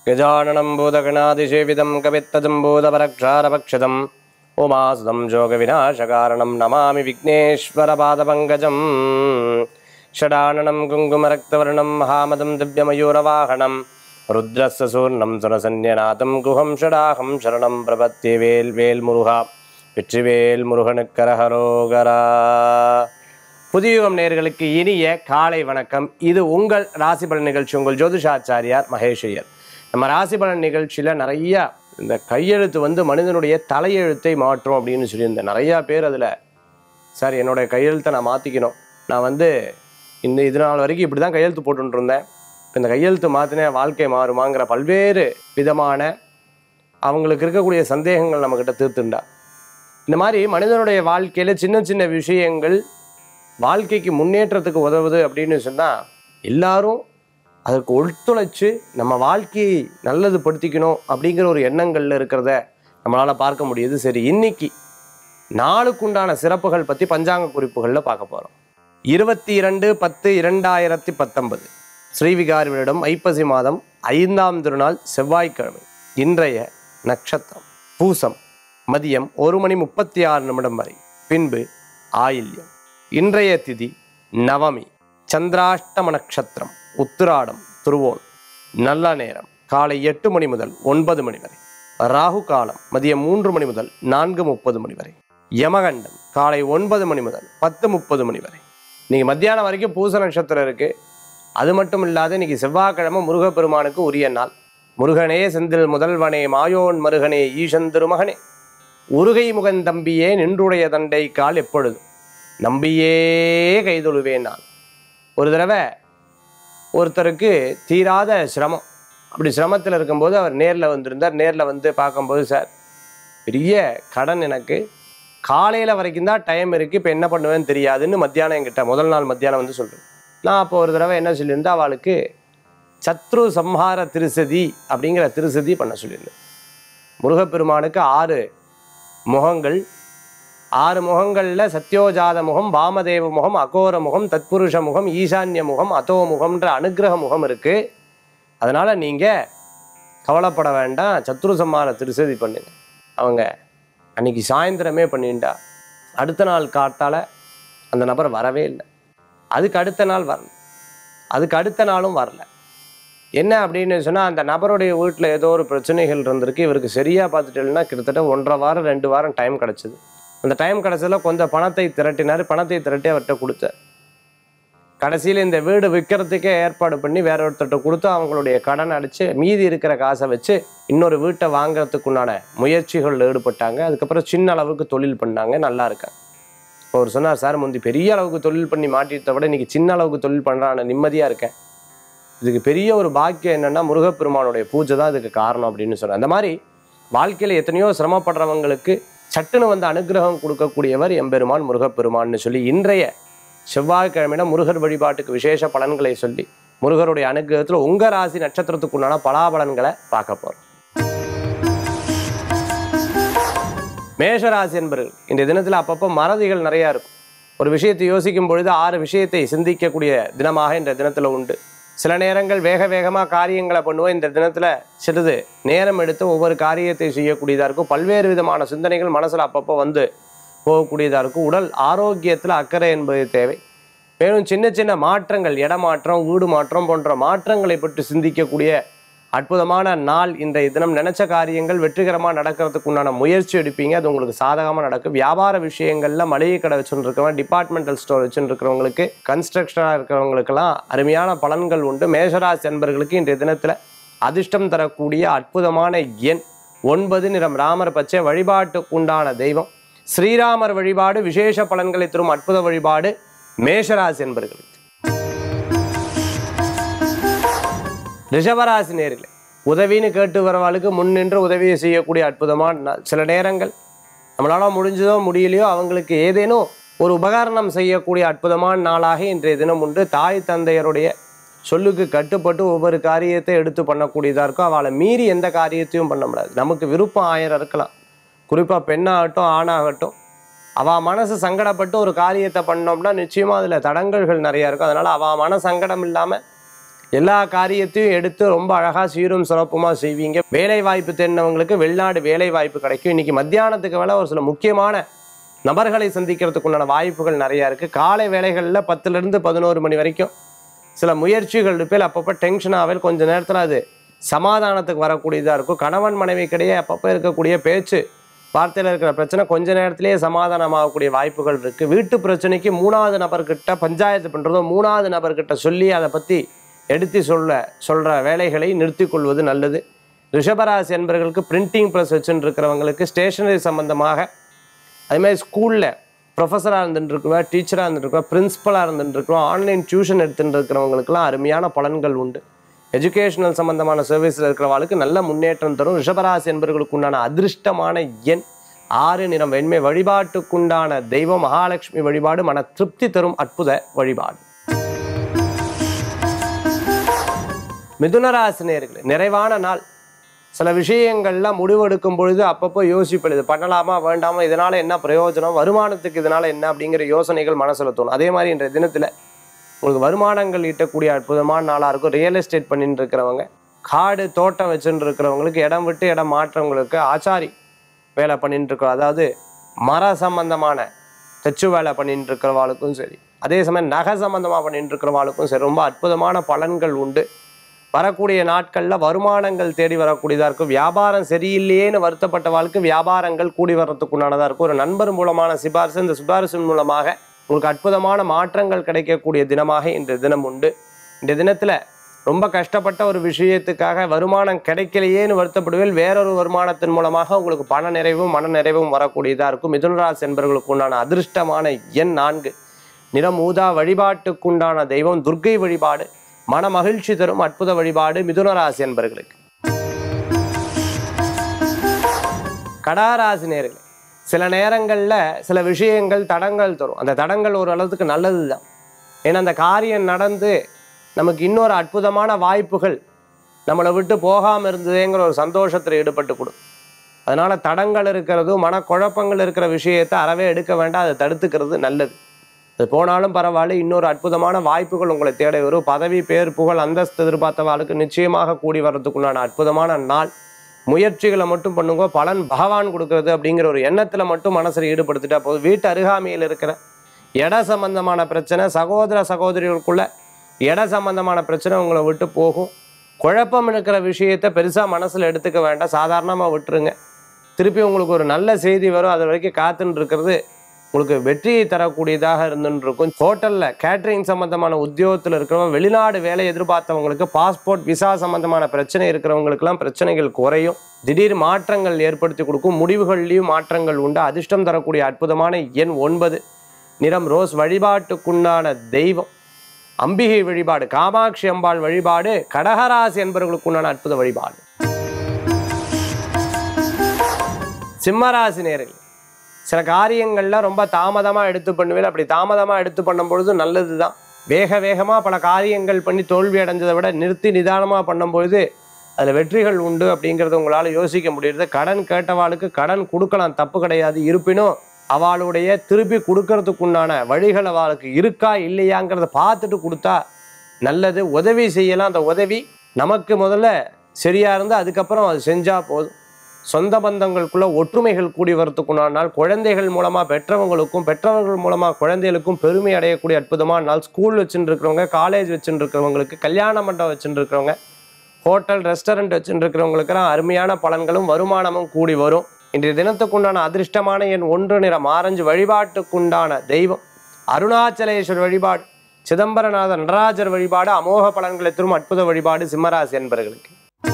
गजाननं भूतगणादिसेवितं कवित्तजम्बूतपरक्षारभक्षितम् उमासुतं जोगविनाशकारणं नमामि विघ्नेश्वरपादपङ्कजम् षडाननं कुङ्कुमरक्तवर्णं महामदं दिव्यमयूरवाहनं रुद्रस्य सूर्णं सुरसन्यनाथं गुहं षडाहं शरणं प्रपत्ये வேல் வேல் முருகா வெற்றிவேல் முருகனுக்கரஹரோகரா புதியுகம் நேர்களுக்கு இனிய காலை வணக்கம் இது உங்கள் ராசி பலன் நிகழ்ச்சி உங்கள் ஜோதிஷாச்சாரியார் மகேஷையர் நம்ம ராசி பலன் நிகழ்ச்சியில் நிறைய இந்த கையெழுத்து வந்து மனிதனுடைய தலையெழுத்தை மாற்றும் அப்படின்னு சொல்லியிருந்தேன் நிறையா பேர் அதில் சார் என்னுடைய கையெழுத்தை நான் மாற்றிக்கணும் நான் வந்து இந்த இது நாள் வரைக்கும் இப்படி தான் கையெழுத்து போட்டுட்டு இருந்தேன் இப்ப இந்த கையெழுத்து மாற்றினேன் வாழ்க்கை மாறுமாங்கிற பல்வேறு விதமான அவங்களுக்கு இருக்கக்கூடிய சந்தேகங்கள் நம்மக்கிட்ட தீர்த்துண்டா இந்த மாதிரி மனிதனுடைய வாழ்க்கையில் சின்ன சின்ன விஷயங்கள் வாழ்க்கைக்கு முன்னேற்றத்துக்கு உதவுது அப்படின்னு சொன்னால் எல்லாரும் அதற்கு ஒத்துழைச்சு நம்ம வாழ்க்கையை நல்லது படுத்திக்கணும் அப்படிங்கிற ஒரு எண்ணங்களில் இருக்கிறத நம்மளால் பார்க்க முடியுது சரி இன்னைக்கு நாளுக்குண்டான சிறப்புகள் பற்றி பஞ்சாங்க குறிப்புகளில் பார்க்க போகிறோம் இருபத்தி இரண்டு பத்து இரண்டாயிரத்தி பத்தொன்பது ஸ்ரீவிகாரிகளிடம் ஐப்பசி மாதம் ஐந்தாம் திருநாள் செவ்வாய்க்கிழமை இன்றைய நட்சத்திரம் பூசம் மதியம் ஒரு மணி முப்பத்தி ஆறு நிமிடம் வரை பின்பு ஆயில்யம் இன்றைய திதி நவமி சந்திராஷ்டம நட்சத்திரம் உத்திராடம் துருவோன் நல்ல நேரம் காலை எட்டு மணி முதல் ஒன்பது மணி வரை ராகு காலம் மதியம் மூன்று மணி முதல் நான்கு முப்பது மணி வரை யமகண்டம் காலை ஒன்பது மணி முதல் பத்து முப்பது மணி வரை இன்னைக்கு மத்தியானம் வரைக்கும் பூச நட்சத்திரம் இருக்கு அது மட்டும் இல்லாத இன்னைக்கு செவ்வாய்க்கிழமை முருகப்பெருமானுக்கு உரிய நாள் முருகனே செந்தில் முதல்வனே மாயோன் மருகனே ஈசன் திருமகனே உருகை முகன் தம்பியே நின்றுடைய தண்டை கால் எப்பொழுதும் நம்பியே கைதொழுவேன் நான் ஒரு தடவை ஒருத்தருக்கு தீராத சிரமம் அப்படி சிரமத்தில் இருக்கும்போது அவர் நேரில் வந்திருந்தார் நேரில் வந்து பார்க்கும்போது சார் பெரிய கடன் எனக்கு காலையில் வரைக்கும் தான் டைம் இருக்குது இப்போ என்ன பண்ணுவேன்னு தெரியாதுன்னு மத்தியானம் என்கிட்ட முதல் நாள் மத்தியானம் வந்து சொல்கிறேன் நான் அப்போ ஒரு தடவை என்ன சொல்லியிருந்தேன் அவளுக்கு சத்ரு சம்ஹார திருசதி அப்படிங்கிற திருசதி பண்ண சொல்லியிருந்தேன் முருகப்பெருமானுக்கு ஆறு முகங்கள் ஆறு முகங்களில் சத்யோஜாத முகம் வாமதேவ முகம் அகோர முகம் தத்புருஷ முகம் ஈசான்ய முகம் அதோ முகம்ன்ற அனுக்கிரக முகம் இருக்குது அதனால் நீங்கள் கவலைப்பட வேண்டாம் சத்ரு சம்மார திருசதி பண்ணுங்க அவங்க அன்னைக்கு சாயந்தரமே பண்ணிட்டா அடுத்த நாள் காத்தால அந்த நபர் வரவே இல்லை அதுக்கு அடுத்த நாள் வரல அதுக்கு அடுத்த நாளும் வரல என்ன அப்படின்னு சொன்னால் அந்த நபருடைய வீட்டில் ஏதோ ஒரு பிரச்சனைகள் இருந்திருக்கு இவருக்கு சரியாக பார்த்துட்டேன்னா கிட்டத்தட்ட ஒன்றரை வாரம் ரெண்டு வாரம் டைம் கிடச்சிது அந்த டைம் கிடச்சதுல கொஞ்சம் பணத்தை திரட்டினார் பணத்தை திரட்டி அவர்கிட்ட கொடுத்தார் கடைசியில் இந்த வீடு விற்கிறதுக்கே ஏற்பாடு பண்ணி வேற ஒருத்தர்கிட்ட கொடுத்து அவங்களுடைய கடன் அடித்து மீதி இருக்கிற காசை வச்சு இன்னொரு வீட்டை வாங்குறதுக்குண்டான முயற்சிகளில் ஈடுபட்டாங்க அதுக்கப்புறம் சின்ன அளவுக்கு தொழில் பண்ணாங்க நல்லா இருக்காங்க இப்போ அவர் சொன்னார் சார் முந்தி பெரிய அளவுக்கு தொழில் பண்ணி மாட்டிட்ட விட இன்னைக்கு சின்ன அளவுக்கு தொழில் பண்ணுறான நிம்மதியாக இருக்கேன் இதுக்கு பெரிய ஒரு பாக்கியம் என்னன்னா முருகப்பெருமானுடைய பூஜை தான் இதுக்கு காரணம் அப்படின்னு சொன்னார் அந்த மாதிரி வாழ்க்கையில் எத்தனையோ சிரமப்படுறவங்களுக்கு சட்டுன்னு வந்து அனுகிரகம் கொடுக்கக்கூடியவர் எம்பெருமான் முருகப்பெருமான்னு சொல்லி இன்றைய செவ்வாய்க்கிழமையில முருகர் வழிபாட்டுக்கு விசேஷ பலன்களை சொல்லி முருகருடைய அனுகிரகத்தில் உங்க ராசி நட்சத்திரத்துக்கு உண்டான பலாபலன்களை பார்க்க போறோம் மேஷராசி என்பர்கள் இந்த தினத்தில் அப்பப்போ மறதிகள் நிறையா இருக்கும் ஒரு விஷயத்தை யோசிக்கும் பொழுது ஆறு விஷயத்தை சிந்திக்கக்கூடிய தினமாக இந்த தினத்தில் உண்டு சில நேரங்கள் வேக வேகமாக காரியங்களை பண்ணுவோம் இந்த தினத்தில் சிறிது நேரம் எடுத்து ஒவ்வொரு காரியத்தை செய்யக்கூடியதாக இருக்கும் பல்வேறு விதமான சிந்தனைகள் மனசில் அப்பப்போ வந்து போகக்கூடியதாக இருக்கும் உடல் ஆரோக்கியத்தில் அக்கறை என்பது தேவை மேலும் சின்ன சின்ன மாற்றங்கள் இடமாற்றம் வீடு மாற்றம் போன்ற மாற்றங்களை பற்றி சிந்திக்கக்கூடிய அற்புதமான நாள் இன்றைய தினம் நினைச்ச காரியங்கள் வெற்றிகரமாக நடக்கிறதுக்கு உண்டான முயற்சி எடுப்பீங்க அது உங்களுக்கு சாதகமாக நடக்கும் வியாபார விஷயங்களில் மளிகை கடை வச்சுட்டு இருக்கிறவங்க டிபார்ட்மெண்டல் ஸ்டோர் வச்சுட்டு இருக்கிறவங்களுக்கு கன்ஸ்ட்ரக்ஷனாக இருக்கிறவங்களுக்கெல்லாம் அருமையான பலன்கள் உண்டு மேஷராசி என்பர்களுக்கு இன்றைய தினத்தில் அதிர்ஷ்டம் தரக்கூடிய அற்புதமான எண் ஒன்பது நிறம் ராமர் பச்சை வழிபாட்டுக்கு உண்டான தெய்வம் ஸ்ரீராமர் வழிபாடு விசேஷ பலன்களை தரும் அற்புத வழிபாடு மேஷராசி என்பர்களுக்கு ரிஷபராசி நேர்களே உதவின்னு கேட்டு வரவாளுக்கு முன்னின்று உதவியை செய்யக்கூடிய அற்புதமான நாள் சில நேரங்கள் நம்மளால முடிஞ்சதோ முடியலையோ அவங்களுக்கு ஏதேனும் ஒரு உபகரணம் செய்யக்கூடிய அற்புதமான நாளாக இன்றைய தினம் உண்டு தாய் தந்தையருடைய சொல்லுக்கு கட்டுப்பட்டு ஒவ்வொரு காரியத்தை எடுத்து பண்ணக்கூடியதாக இருக்கும் அவளை மீறி எந்த காரியத்தையும் பண்ண முடியாது நமக்கு விருப்பம் ஆயிரம் இருக்கலாம் குறிப்பாக பெண்ணாகட்டும் ஆணாகட்டும் அவள் மனசு சங்கடப்பட்டு ஒரு காரியத்தை பண்ணோம்னா நிச்சயமாக அதில் தடங்கல்கள் நிறையா இருக்கும் அதனால் அவள் மன சங்கடம் இல்லாமல் எல்லா காரியத்தையும் எடுத்து ரொம்ப அழகாக சீரும் சிறப்புமாக செய்வீங்க வேலை வாய்ப்பு தெரிந்தவங்களுக்கு வெளிநாடு வேலை வாய்ப்பு கிடைக்கும் இன்னைக்கு மத்தியானத்துக்கு மேலே ஒரு சில முக்கியமான நபர்களை சந்திக்கிறதுக்கு உண்டான வாய்ப்புகள் நிறையா இருக்குது காலை வேலைகளில் பத்துலேருந்து பதினோரு மணி வரைக்கும் சில முயற்சிகள் இருப்பேல் அப்பப்போ டென்ஷன் ஆகல் கொஞ்ச நேரத்தில் அது சமாதானத்துக்கு வரக்கூடியதாக இருக்கும் கணவன் மனைவிக்கிடையே அப்பப்போ இருக்கக்கூடிய பேச்சு வார்த்தையில் இருக்கிற பிரச்சனை கொஞ்ச நேரத்திலேயே சமாதானமாகக்கூடிய வாய்ப்புகள் இருக்குது வீட்டு பிரச்சனைக்கு மூணாவது நபர்கிட்ட பஞ்சாயத்து பண்ணுறதோ மூணாவது நபர்கிட்ட சொல்லி அதை பற்றி எடுத்து சொல்ல சொல்கிற வேலைகளை நிறுத்திக் கொள்வது நல்லது ரிஷபராசி என்பவர்களுக்கு பிரிண்டிங் ப்ரெஸ் வச்சுட்டு இருக்கிறவங்களுக்கு ஸ்டேஷனரி சம்பந்தமாக அதேமாதிரி ஸ்கூலில் ப்ரொஃபஸராக இருந்துட்டுருக்குவா டீச்சராக இருந்துருக்குவா பிரின்ஸிபலாக இருந்துட்டுருக்கோம் ஆன்லைன் டியூஷன் எடுத்துட்டு இருக்கிறவங்களுக்குலாம் அருமையான பலன்கள் உண்டு எஜுகேஷனல் சம்பந்தமான சர்வீஸில் இருக்கிறவங்களுக்கு நல்ல முன்னேற்றம் தரும் ரிஷபராசி என்பவர்களுக்கு உண்டான அதிர்ஷ்டமான எண் ஆறு நிறம் வெண்மை வழிபாட்டுக்குண்டான தெய்வம் மகாலட்சுமி வழிபாடு மன திருப்தி தரும் அற்புத வழிபாடு மிதுனராசினியர்களே நிறைவான நாள் சில விஷயங்கள்லாம் முடிவெடுக்கும் பொழுது அப்பப்போ யோசிப்பது இது பண்ணலாமா வேண்டாமா இதனால் என்ன பிரயோஜனம் வருமானத்துக்கு இதனால் என்ன அப்படிங்கிற யோசனைகள் மனசில் தோணும் அதே மாதிரி இன்றைய தினத்தில் உங்களுக்கு வருமானங்கள் ஈட்டக்கூடிய அற்புதமான நாளாக இருக்கும் ரியல் எஸ்டேட் பண்ணிட்டு இருக்கிறவங்க காடு தோட்டம் வச்சுட்டு இருக்கிறவங்களுக்கு இடம் விட்டு இடம் மாற்றவங்களுக்கு ஆச்சாரி வேலை பண்ணிட்டு இருக்கிறோம் அதாவது மர சம்பந்தமான தச்சு வேலை பண்ணிட்டு இருக்கிறவாளுக்கும் சரி அதே சமயம் நகை சம்பந்தமாக பண்ணிட்டு இருக்கிறவாளுக்கும் சரி ரொம்ப அற்புதமான பலன்கள் உண்டு வரக்கூடிய நாட்களில் வருமானங்கள் தேடி வரக்கூடியதாக இருக்கும் வியாபாரம் சரியில்லையேன்னு வருத்தப்பட்ட வாழ்க்கை வியாபாரங்கள் கூடி வர்றதுக்குண்டானதாக இருக்கும் ஒரு நண்பர் மூலமான சிபாரிசு இந்த சிபாரிசின் மூலமாக உங்களுக்கு அற்புதமான மாற்றங்கள் கிடைக்கக்கூடிய தினமாக இன்றைய தினம் உண்டு இந்த தினத்தில் ரொம்ப கஷ்டப்பட்ட ஒரு விஷயத்துக்காக வருமானம் கிடைக்கலையேன்னு வருத்தப்படுவேல் வேறொரு வருமானத்தின் மூலமாக உங்களுக்கு பண நிறைவும் மன நிறைவும் வரக்கூடியதாக இருக்கும் மிதுனராசி என்பவர்களுக்கு உண்டான அதிர்ஷ்டமான எண் நான்கு நிறம் ஊதா வழிபாட்டுக்குண்டான தெய்வம் துர்க்கை வழிபாடு மன மகிழ்ச்சி தரும் அற்புத வழிபாடு மிதுனராசி என்பர்களுக்கு கடாராசி நேர்களே சில நேரங்களில் சில விஷயங்கள் தடங்கள் தரும் அந்த தடங்கள் ஒரு அளவுக்கு நல்லது தான் ஏன்னா அந்த காரியம் நடந்து நமக்கு இன்னொரு அற்புதமான வாய்ப்புகள் நம்மளை விட்டு போகாமல் இருந்ததேங்கிற ஒரு சந்தோஷத்தில் ஈடுபட்டு கொடும் அதனால் தடங்கள் இருக்கிறதும் மனக்குழப்பங்கள் இருக்கிற விஷயத்தை அறவே எடுக்க வேண்டாம் அதை தடுத்துக்கிறது நல்லது அது போனாலும் பரவாயில்ல இன்னொரு அற்புதமான வாய்ப்புகள் உங்களை தேட வரும் பதவி பேர் புகழ் அந்தஸ்து எதிர்பார்த்தவாளுக்கு நிச்சயமாக கூடி வர்றதுக்குண்டான அற்புதமான நாள் முயற்சிகளை மட்டும் பண்ணுங்க பலன் பகவான் கொடுக்கறது அப்படிங்கிற ஒரு எண்ணத்தில் மட்டும் மனசில் ஈடுபடுத்திட்டா போதும் வீட்டு அருகாமையில் இருக்கிற இட சம்பந்தமான பிரச்சனை சகோதர சகோதரிகளுக்குள்ள இட சம்பந்தமான பிரச்சனை உங்களை விட்டு போகும் குழப்பம் இருக்கிற விஷயத்தை பெருசாக மனசில் எடுத்துக்க வேண்டாம் சாதாரணமாக விட்டுருங்க திருப்பி உங்களுக்கு ஒரு நல்ல செய்தி வரும் அது வரைக்கும் காத்துன்னு இருக்கிறது உங்களுக்கு வெற்றியை தரக்கூடியதாக இருந்துன்னு இருக்கும் ஹோட்டலில் கேட்ரிங் சம்பந்தமான உத்தியோகத்தில் இருக்கிறவங்க வெளிநாடு வேலை எதிர்பார்த்தவங்களுக்கு பாஸ்போர்ட் விசா சம்பந்தமான பிரச்சனை இருக்கிறவங்களுக்கெல்லாம் பிரச்சனைகள் குறையும் திடீர் மாற்றங்கள் ஏற்படுத்தி கொடுக்கும் முடிவுகள்லையும் மாற்றங்கள் உண்டு அதிர்ஷ்டம் தரக்கூடிய அற்புதமான எண் ஒன்பது நிறம் ரோஸ் வழிபாட்டுக்குண்டான தெய்வம் அம்பிகை வழிபாடு காமாட்சி அம்பாள் வழிபாடு கடகராசி என்பவர்களுக்குண்டான அற்புத வழிபாடு சிம்மராசி நேர்கள் சில காரியங்கள்லாம் ரொம்ப தாமதமாக எடுத்து பண்ணுவேன் அப்படி தாமதமாக எடுத்து பண்ணும் பொழுது நல்லது தான் வேக வேகமாக பல காரியங்கள் பண்ணி தோல்வி அடைஞ்சதை விட நிறுத்தி நிதானமாக பண்ணும்பொழுது அதில் வெற்றிகள் உண்டு அப்படிங்கிறத உங்களால் யோசிக்க முடியுது கடன் கேட்டவாளுக்கு கடன் கொடுக்கலாம் தப்பு கிடையாது இருப்பினும் அவளுடைய திருப்பி கொடுக்கறதுக்குண்டான வழிகள் அவளுக்கு இருக்கா இல்லையாங்கிறத பார்த்துட்டு கொடுத்தா நல்லது உதவி செய்யலாம் அந்த உதவி நமக்கு முதல்ல சரியாக இருந்தால் அதுக்கப்புறம் அது செஞ்சால் போதும் சொந்த பந்தங்களுக்குள்ள ஒற்றுமைகள் கூடி வரத்துக்குண்டான நாள் குழந்தைகள் மூலமாக பெற்றவங்களுக்கும் பெற்றவர்கள் மூலமாக குழந்தைகளுக்கும் பெருமை அடையக்கூடிய அற்புதமான நாள் ஸ்கூல் வச்சுட்டு இருக்கிறவங்க காலேஜ் வச்சுட்டு இருக்கிறவங்களுக்கு கல்யாண மண்டபம் வச்சுட்டு இருக்கிறவங்க ஹோட்டல் ரெஸ்டாரண்ட் வச்சுட்டு இருக்கிறவங்களுக்கெல்லாம் அருமையான பலன்களும் வருமானமும் கூடி வரும் இன்றைய தினத்துக்குண்டான அதிர்ஷ்டமான என் ஒன்று நிறம் ஆரஞ்சு வழிபாட்டுக்குண்டான தெய்வம் அருணாச்சலேஸ்வர் வழிபாடு சிதம்பரநாத நடராஜர் வழிபாடு அமோக பலன்களை தரும் அற்புத வழிபாடு சிம்மராசி என்பர்களுக்கு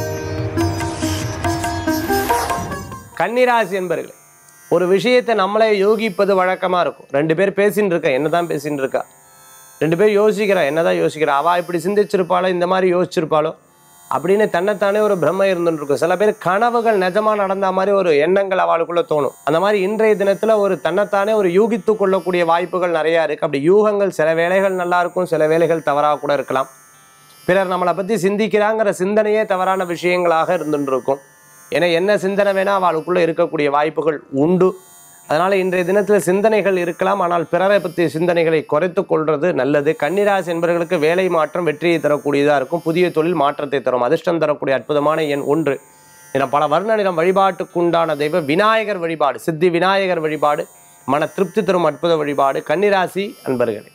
கன்னிராசி என்பர்களே ஒரு விஷயத்தை நம்மளே யோகிப்பது வழக்கமாக இருக்கும் ரெண்டு பேர் பேசின்னு இருக்கா என்ன தான் பேசின்னு இருக்கா ரெண்டு பேர் யோசிக்கிறா என்ன தான் யோசிக்கிறா அவள் இப்படி சிந்திச்சிருப்பாளோ இந்த மாதிரி யோசிச்சிருப்பாளோ அப்படின்னு தன்னைத்தானே ஒரு பிரம்ம இருந்துட்டு இருக்கும் சில பேர் கனவுகள் நிஜமா நடந்த மாதிரி ஒரு எண்ணங்கள் அவளுக்குள்ள தோணும் அந்த மாதிரி இன்றைய தினத்துல ஒரு தன்னைத்தானே ஒரு யூகித்து கொள்ளக்கூடிய வாய்ப்புகள் நிறைய இருக்கு அப்படி யூகங்கள் சில வேலைகள் நல்லா இருக்கும் சில வேலைகள் தவறாக கூட இருக்கலாம் பிறர் நம்மளை பத்தி சிந்திக்கிறாங்கிற சிந்தனையே தவறான விஷயங்களாக இருந்துட்டு இருக்கும் ஏன்னா என்ன சிந்தனை வேணா அவளுக்குள்ள இருக்கக்கூடிய வாய்ப்புகள் உண்டு அதனால் இன்றைய தினத்தில் சிந்தனைகள் இருக்கலாம் ஆனால் பிறரை பற்றிய சிந்தனைகளை குறைத்து கொள்வது நல்லது கன்னிராசி என்பவர்களுக்கு வேலை மாற்றம் வெற்றியை தரக்கூடியதாக இருக்கும் புதிய தொழில் மாற்றத்தை தரும் அதிர்ஷ்டம் தரக்கூடிய அற்புதமான எண் ஒன்று நிறம் பல வர்ண நிறம் வழிபாட்டுக்குண்டான தெய்வ விநாயகர் வழிபாடு சித்தி விநாயகர் வழிபாடு மன திருப்தி தரும் அற்புத வழிபாடு கன்னிராசி அன்பர்களே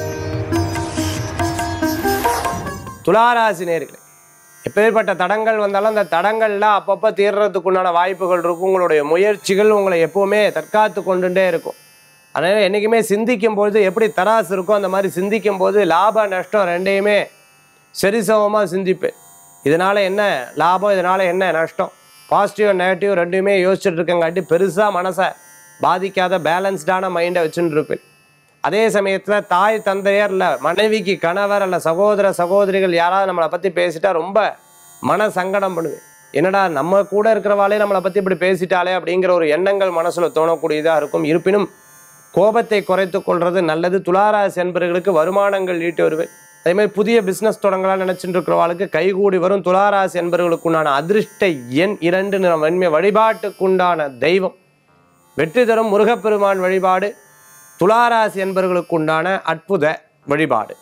துளாராசி நேர்களே எப்பேற்பட்ட தடங்கள் வந்தாலும் அந்த தடங்கள்லாம் அப்பப்போ தீர்றதுக்குண்டான வாய்ப்புகள் இருக்கும் உங்களுடைய முயற்சிகள் உங்களை எப்பவுமே தற்காத்து கொண்டுட்டே இருக்கும் அதனால் என்றைக்குமே சிந்திக்கும் பொழுது எப்படி தராசு இருக்கோ அந்த மாதிரி சிந்திக்கும் போது லாப நஷ்டம் ரெண்டையுமே சரிசமமாக சிந்திப்பேன் இதனால் என்ன லாபம் இதனால் என்ன நஷ்டம் பாசிட்டிவ் நெகட்டிவ் ரெண்டுமே யோசிச்சுட்டு இருக்கங்காட்டி பெருசாக மனசை பாதிக்காத பேலன்ஸ்டான மைண்டை வச்சுட்டு இருப்பேன் அதே சமயத்தில் தாய் தந்தையர் இல்லை மனைவிக்கு கணவர் அல்ல சகோதர சகோதரிகள் யாராவது நம்மளை பற்றி பேசிட்டா ரொம்ப மன சங்கடம் பண்ணுவேன் என்னடா நம்ம கூட இருக்கிறவாளே நம்மளை பற்றி இப்படி பேசிட்டாலே அப்படிங்கிற ஒரு எண்ணங்கள் மனசில் தோணக்கூடியதாக இருக்கும் இருப்பினும் கோபத்தை குறைத்து கொள்வது நல்லது துளாராசி என்பவர்களுக்கு வருமானங்கள் ஈட்டி வருவேன் அதே மாதிரி புதிய பிஸ்னஸ் தொடங்கலாம் நினைச்சிட்டு இருக்கிறவாளுக்கு கைகூடி வரும் துளாராசி என்பவர்களுக்குண்டான அதிர்ஷ்ட எண் இரண்டு நிறம் வெண்மை வழிபாட்டுக்குண்டான தெய்வம் வெற்றி தரும் முருகப்பெருமான் வழிபாடு துளாராசி என்பவர்களுக்குண்டான அற்புத வழிபாடு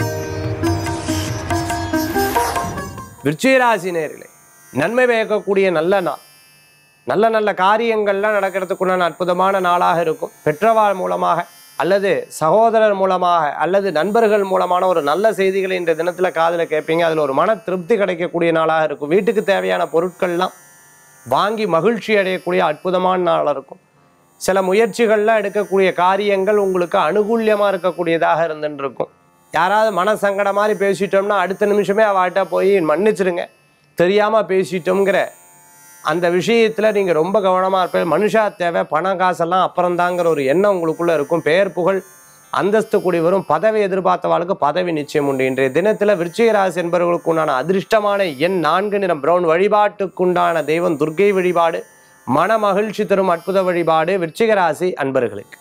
விருச்சிகராசி நேர்களே நன்மை பயக்கக்கூடிய நல்ல நாள் நல்ல நல்ல காரியங்கள்லாம் நடக்கிறதுக்குண்டான அற்புதமான நாளாக இருக்கும் பெற்றவாள் மூலமாக அல்லது சகோதரர் மூலமாக அல்லது நண்பர்கள் மூலமான ஒரு நல்ல செய்திகளை இந்த தினத்தில் காதில் கேட்பீங்க அதில் ஒரு மன திருப்தி கிடைக்கக்கூடிய நாளாக இருக்கும் வீட்டுக்கு தேவையான பொருட்கள்லாம் வாங்கி மகிழ்ச்சி அடையக்கூடிய அற்புதமான நாளாக இருக்கும் சில முயற்சிகள்லாம் எடுக்கக்கூடிய காரியங்கள் உங்களுக்கு அனுகூல்யமாக இருக்கக்கூடியதாக இருந்துட்டு இருக்கும் யாராவது மன சங்கடம் மாதிரி பேசிட்டோம்னா அடுத்த நிமிஷமே அவள்கிட்ட போய் மன்னிச்சிடுங்க தெரியாமல் பேசிட்டோங்கிற அந்த விஷயத்தில் நீங்கள் ரொம்ப கவனமாக இருப்பீங்க மனுஷா தேவை பணம் காசெல்லாம் அப்புறம்தாங்கிற ஒரு எண்ணம் உங்களுக்குள்ளே இருக்கும் பெயர் புகழ் அந்தஸ்து கூடி வரும் பதவி எதிர்பார்த்தவாளுக்கு பதவி நிச்சயம் உண்டு இன்றைய தினத்தில் விருச்சிக ராசி என்பவர்களுக்கு உண்டான அதிர்ஷ்டமான எண் நான்கு நிறம் பிரவுன் வழிபாட்டுக்குண்டான தெய்வம் துர்க்கை வழிபாடு மன மகிழ்ச்சி தரும் அற்புத வழிபாடு விருச்சிக ராசி அன்பர்களுக்கு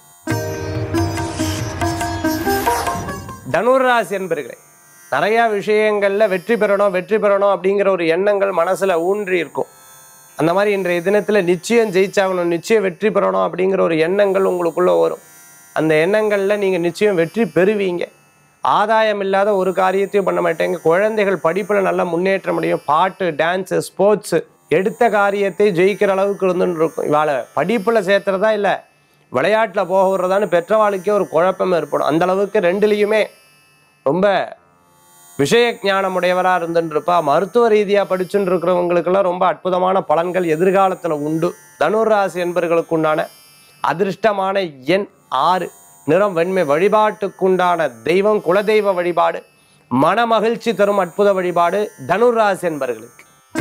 தனுர் ராசி என்பர்களே நிறைய விஷயங்கள்ல வெற்றி பெறணும் வெற்றி பெறணும் அப்படிங்கிற ஒரு எண்ணங்கள் மனசுல ஊன்றி இருக்கும் அந்த மாதிரி இன்றைய தினத்துல நிச்சயம் ஜெயிச்சாகணும் நிச்சயம் வெற்றி பெறணும் அப்படிங்கிற ஒரு எண்ணங்கள் உங்களுக்குள்ள வரும் அந்த எண்ணங்கள்ல நீங்க நிச்சயம் வெற்றி பெறுவீங்க ஆதாயம் இல்லாத ஒரு காரியத்தையும் பண்ண மாட்டேங்க குழந்தைகள் படிப்புல நல்ல முன்னேற்றம் அடையும் பாட்டு டான்ஸு ஸ்போர்ட்ஸு எடுத்த காரியத்தை ஜெயிக்கிற அளவுக்கு இருந்துன்னு இருக்கும் இவாளை படிப்புல சேர்த்துறதா இல்லை விளையாட்டில் போக விடுறதான்னு பெற்றவாளுக்கே ஒரு குழப்பம் ஏற்படும் அந்த அளவுக்கு ரெண்டுலேயுமே ரொம்ப விஷய ஞானம் உடையவராக இருந்துருப்பா மருத்துவ ரீதியாக படிச்சுட்டு இருக்கிறவங்களுக்கெல்லாம் ரொம்ப அற்புதமான பலன்கள் எதிர்காலத்தில் உண்டு தனுர் ராசி என்பர்களுக்கு உண்டான அதிர்ஷ்டமான எண் ஆறு நிறம் வெண்மை வழிபாட்டுக்குண்டான தெய்வம் குலதெய்வ வழிபாடு மன மகிழ்ச்சி தரும் அற்புத வழிபாடு தனுர் ராசி என்பர்களுக்கு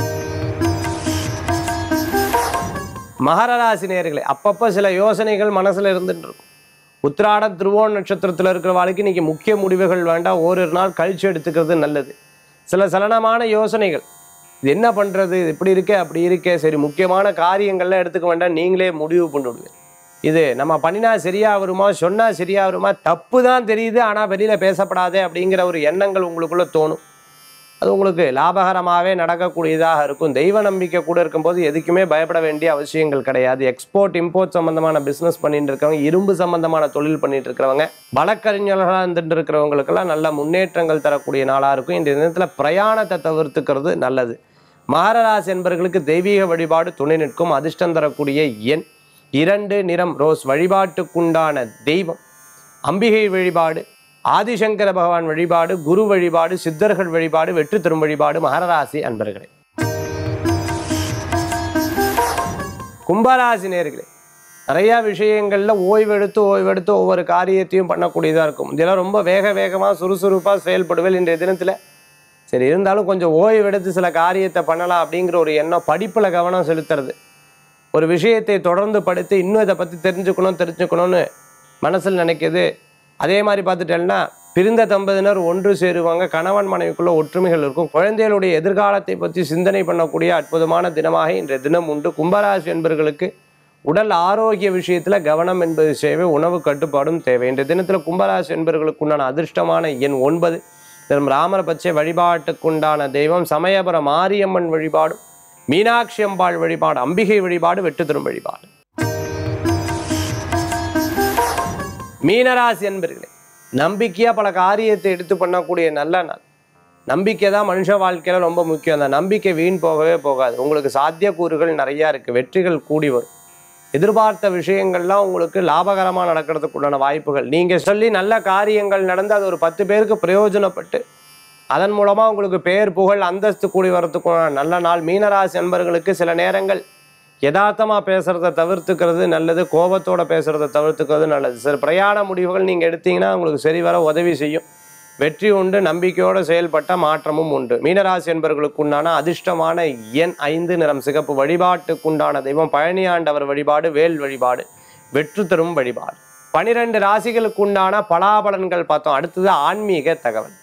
மகர ராசி நேயர்களே அப்பப்போ சில யோசனைகள் மனசில் இருந்துட்டு இருக்கும் உத்திராட திருவோண நட்சத்திரத்தில் இருக்கிற வாழ்க்கை இன்னைக்கு முக்கிய முடிவுகள் வேண்டாம் ஓரிரு நாள் கழிச்சு எடுத்துக்கிறது நல்லது சில சலனமான யோசனைகள் இது என்ன பண்ணுறது இது இப்படி இருக்கே அப்படி இருக்கே சரி முக்கியமான காரியங்கள்லாம் எடுத்துக்க வேண்டாம் நீங்களே முடிவு பண்ணிவிடுவேன் இது நம்ம பண்ணினா சரியா வருமா சொன்னா சரியா வருமா தப்பு தான் தெரியுது ஆனால் வெளியில் பேசப்படாதே அப்படிங்கிற ஒரு எண்ணங்கள் உங்களுக்குள்ள தோணும் அது உங்களுக்கு லாபகரமாகவே நடக்கக்கூடியதாக இருக்கும் தெய்வ நம்பிக்கை கூட இருக்கும்போது எதுக்குமே பயப்பட வேண்டிய அவசியங்கள் கிடையாது எக்ஸ்போர்ட் இம்போர்ட் சம்பந்தமான பிஸ்னஸ் பண்ணிட்டு இருக்கவங்க இரும்பு சம்பந்தமான தொழில் பண்ணிட்டு இருக்கிறவங்க வழக்கறிஞர்களாக இருந்துட்டு இருக்கிறவங்களுக்கெல்லாம் நல்ல முன்னேற்றங்கள் தரக்கூடிய நாளாக இருக்கும் இந்த தினத்தில் பிரயாணத்தை தவிர்த்துக்கிறது நல்லது மகர ராசி என்பவர்களுக்கு தெய்வீக வழிபாடு துணை நிற்கும் அதிர்ஷ்டம் தரக்கூடிய எண் இரண்டு நிறம் ரோஸ் வழிபாட்டுக்குண்டான தெய்வம் அம்பிகை வழிபாடு ஆதிசங்கர பகவான் வழிபாடு குரு வழிபாடு சித்தர்கள் வழிபாடு வெற்றி தரும் வழிபாடு மகரராசி அன்பர்களே கும்பராசி நேர்களே நிறையா விஷயங்களில் ஓய்வெடுத்து ஓய்வெடுத்து ஒவ்வொரு காரியத்தையும் பண்ணக்கூடியதாக இருக்கும் இதெல்லாம் ரொம்ப வேக வேகமாக சுறுசுறுப்பாக செயல்படுவேன் இன்றைய தினத்தில் சரி இருந்தாலும் கொஞ்சம் ஓய்வெடுத்து சில காரியத்தை பண்ணலாம் அப்படிங்கிற ஒரு எண்ணம் படிப்பில் கவனம் செலுத்துறது ஒரு விஷயத்தை தொடர்ந்து படித்து இன்னும் இதை பற்றி தெரிஞ்சுக்கணும் தெரிஞ்சுக்கணும்னு மனசில் நினைக்கிது அதே மாதிரி பார்த்துட்டேன்னா பிரிந்த தம்பதியினர் ஒன்று சேருவாங்க கணவன் மனைவிக்குள்ள ஒற்றுமைகள் இருக்கும் குழந்தைகளுடைய எதிர்காலத்தை பற்றி சிந்தனை பண்ணக்கூடிய அற்புதமான தினமாக இன்றைய தினம் உண்டு கும்பராசி என்பவர்களுக்கு உடல் ஆரோக்கிய விஷயத்தில் கவனம் என்பது தேவை உணவு கட்டுப்பாடும் தேவை இன்றைய தினத்தில் கும்பராசி என்பவர்களுக்கு உண்டான அதிர்ஷ்டமான எண் ஒன்பது தினம் ராமர் பச்சை வழிபாட்டுக்குண்டான தெய்வம் சமயபுரம் மாரியம்மன் வழிபாடும் மீனாட்சி அம்பாள் வழிபாடு அம்பிகை வழிபாடு வெட்டு தரும் வழிபாடு மீனராசி என்பர்களே நம்பிக்கையாக பல காரியத்தை எடுத்து பண்ணக்கூடிய நல்ல நாள் நம்பிக்கை தான் மனுஷ வாழ்க்கையில் ரொம்ப முக்கியம் அந்த நம்பிக்கை வீண் போகவே போகாது உங்களுக்கு சாத்தியக்கூறுகள் நிறையா இருக்குது வெற்றிகள் கூடி வரும் எதிர்பார்த்த விஷயங்கள்லாம் உங்களுக்கு லாபகரமாக நடக்கிறதுக்கு உண்டான வாய்ப்புகள் நீங்கள் சொல்லி நல்ல காரியங்கள் நடந்து அது ஒரு பத்து பேருக்கு பிரயோஜனப்பட்டு அதன் மூலமாக உங்களுக்கு பேர் புகழ் அந்தஸ்து கூடி வரதுக்குண்டான நல்ல நாள் மீனராசி நண்பர்களுக்கு சில நேரங்கள் யதார்த்தமாக பேசுகிறத தவிர்த்துக்கிறது நல்லது கோபத்தோட பேசுகிறத தவிர்த்துக்கிறது நல்லது சில பிரயாண முடிவுகள் நீங்கள் எடுத்தீங்கன்னா உங்களுக்கு சரி வர உதவி செய்யும் வெற்றி உண்டு நம்பிக்கையோடு செயல்பட்ட மாற்றமும் உண்டு மீனராசி என்பவர்களுக்கு உண்டான அதிர்ஷ்டமான எண் ஐந்து நிறம் சிகப்பு வழிபாட்டுக்குண்டான தெய்வம் பழனியாண்டவர் வழிபாடு வேல் வழிபாடு வெற்றி தரும் வழிபாடு பனிரெண்டு ராசிகளுக்கு உண்டான பலாபலன்கள் பார்த்தோம் அடுத்தது ஆன்மீக தகவல்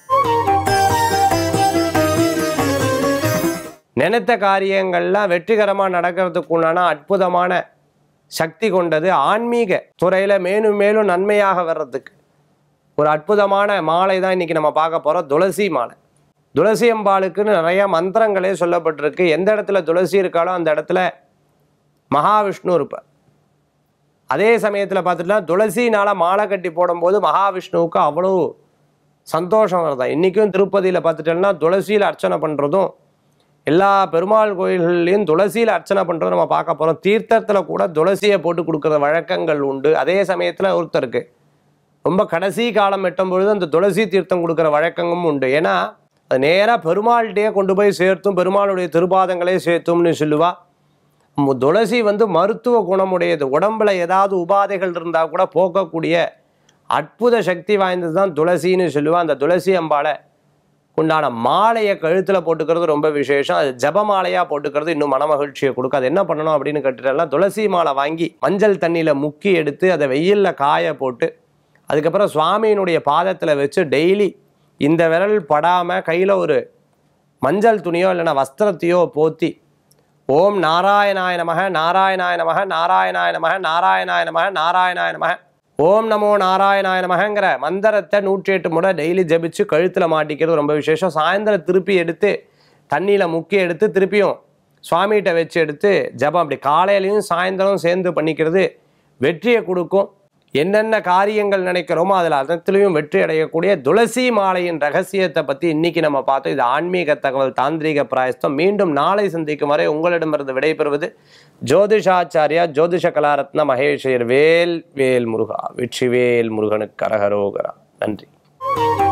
நினைத்த காரியங்கள்லாம் வெற்றிகரமாக நடக்கிறதுக்கு உண்டான அற்புதமான சக்தி கொண்டது ஆன்மீக துறையில் மேலும் மேலும் நன்மையாக வர்றதுக்கு ஒரு அற்புதமான மாலை தான் இன்னைக்கு நம்ம பார்க்க போகிறோம் துளசி மாலை துளசி அம்பாளுக்குன்னு நிறைய மந்திரங்களே சொல்லப்பட்டிருக்கு எந்த இடத்துல துளசி இருக்காலோ அந்த இடத்துல மகாவிஷ்ணு இருப்பார் அதே சமயத்தில் பார்த்துட்டா துளசினால் மாலை கட்டி போடும்போது மகாவிஷ்ணுவுக்கு அவ்வளோ சந்தோஷம் வருதா இன்றைக்கும் திருப்பதியில் பார்த்துட்டோம்னா துளசியில் அர்ச்சனை பண்ணுறதும் எல்லா பெருமாள் கோயில்கள்லையும் துளசியில் அர்ச்சனை பண்ணுறதும் நம்ம பார்க்க போகிறோம் தீர்த்தத்தில் கூட துளசியை போட்டு கொடுக்குற வழக்கங்கள் உண்டு அதே சமயத்தில் ஒருத்தருக்கு ரொம்ப கடைசி காலம் எட்டும் பொழுது அந்த துளசி தீர்த்தம் கொடுக்குற வழக்கமும் உண்டு ஏன்னா அது நேராக பெருமாள்கிட்டயே கொண்டு போய் சேர்த்தும் பெருமாளுடைய திருப்பாதங்களே சேர்த்தும்னு சொல்லுவா மு- துளசி வந்து மருத்துவ குணமுடையது உடம்புல ஏதாவது உபாதைகள் இருந்தால் கூட போக்கக்கூடிய அற்புத சக்தி வாய்ந்தது தான் துளசின்னு சொல்லுவா அந்த துளசி அம்பாளை உண்டான மாலையை கழுத்தில் போட்டுக்கிறது ரொம்ப விசேஷம் அது ஜப மாலையாக போட்டுக்கிறது இன்னும் மனமகிழ்ச்சியை கொடுக்கும் அது என்ன பண்ணணும் அப்படின்னு கேட்டுட்டா துளசி மாலை வாங்கி மஞ்சள் தண்ணியில் முக்கி எடுத்து அதை வெயிலில் காய போட்டு அதுக்கப்புறம் சுவாமியினுடைய பாதத்தில் வச்சு டெய்லி இந்த விரல் படாமல் கையில் ஒரு மஞ்சள் துணியோ இல்லைன்னா வஸ்திரத்தையோ போத்தி ஓம் நாராயணாய நமக நாராயணாய நமக நாராயணாய நமக நாராயணாய நமக நாராயணாய நமக ஓம் நமோ நாராயணாய நமகங்கிற மந்திரத்தை நூற்றி எட்டு முறை டெய்லி ஜெபிச்சு கழுத்தில் மாட்டிக்கிறது ரொம்ப விசேஷம் சாயந்தரம் திருப்பி எடுத்து தண்ணியில் முக்கி எடுத்து திருப்பியும் சுவாமிகிட்ட வச்சு எடுத்து ஜெபம் அப்படி காலையிலையும் சாயந்தரம் சேர்ந்து பண்ணிக்கிறது வெற்றியை கொடுக்கும் என்னென்ன காரியங்கள் நினைக்கிறோமோ அதில் அனைத்துலையும் வெற்றி அடையக்கூடிய துளசி மாலையின் ரகசியத்தை பற்றி இன்னைக்கு நம்ம பார்த்தோம் இது ஆன்மீக தகவல் தாந்திரீக பிராயஸ்தம் மீண்டும் நாளை சந்திக்கும் வரை உங்களிடமிருந்து விடைபெறுவது ஜோதிஷாச்சாரியா ஜோதிஷ கலாரத்ன மகேஷர் வேல் வேல் முருகா வெற்றிவேல் முருகனுக்கு அரகரோகரா நன்றி